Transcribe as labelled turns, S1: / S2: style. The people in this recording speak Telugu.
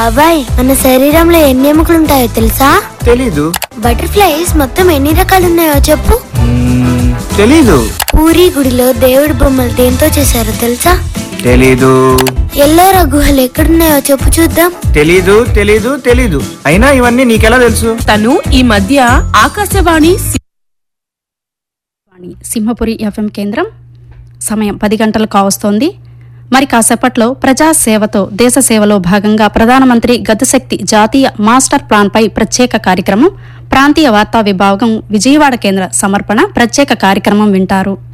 S1: బాబాయ్ మన శరీరంలో ఎన్ని ఎముకలు ఉంటాయో తెలుసా
S2: తెలీదు
S1: బటర్ఫ్లైస్ మొత్తం ఎన్ని రకాలు ఉన్నాయో చెప్పు
S2: మ్మ్, తెలీదు
S1: పూరి గుడిలో దేవుడి బొమ్మలు దేంతో చేశారో తెలుసా
S2: తెలీదు
S1: ఎల్లోరా గుహలు ఎక్కడున్నాయో చెప్పు చూద్దాం
S2: తెలీదు తెలీదు తెలీదు అయినా ఇవన్నీ నీకెలా తెలుసు
S3: తను ఈ మధ్య ఆకాశవాణి
S4: వాణి సింహపురి ఎఫ్ఎం కేంద్రం సమయం పది గంటలు కావస్తోంది మరి కాసేపట్లో ప్రజా సేవతో దేశ సేవలో భాగంగా ప్రధానమంత్రి గతిశక్తి జాతీయ మాస్టర్ ప్లాన్పై ప్రత్యేక కార్యక్రమం ప్రాంతీయ వార్తా విభాగం విజయవాడ కేంద్ర సమర్పణ ప్రత్యేక కార్యక్రమం వింటారు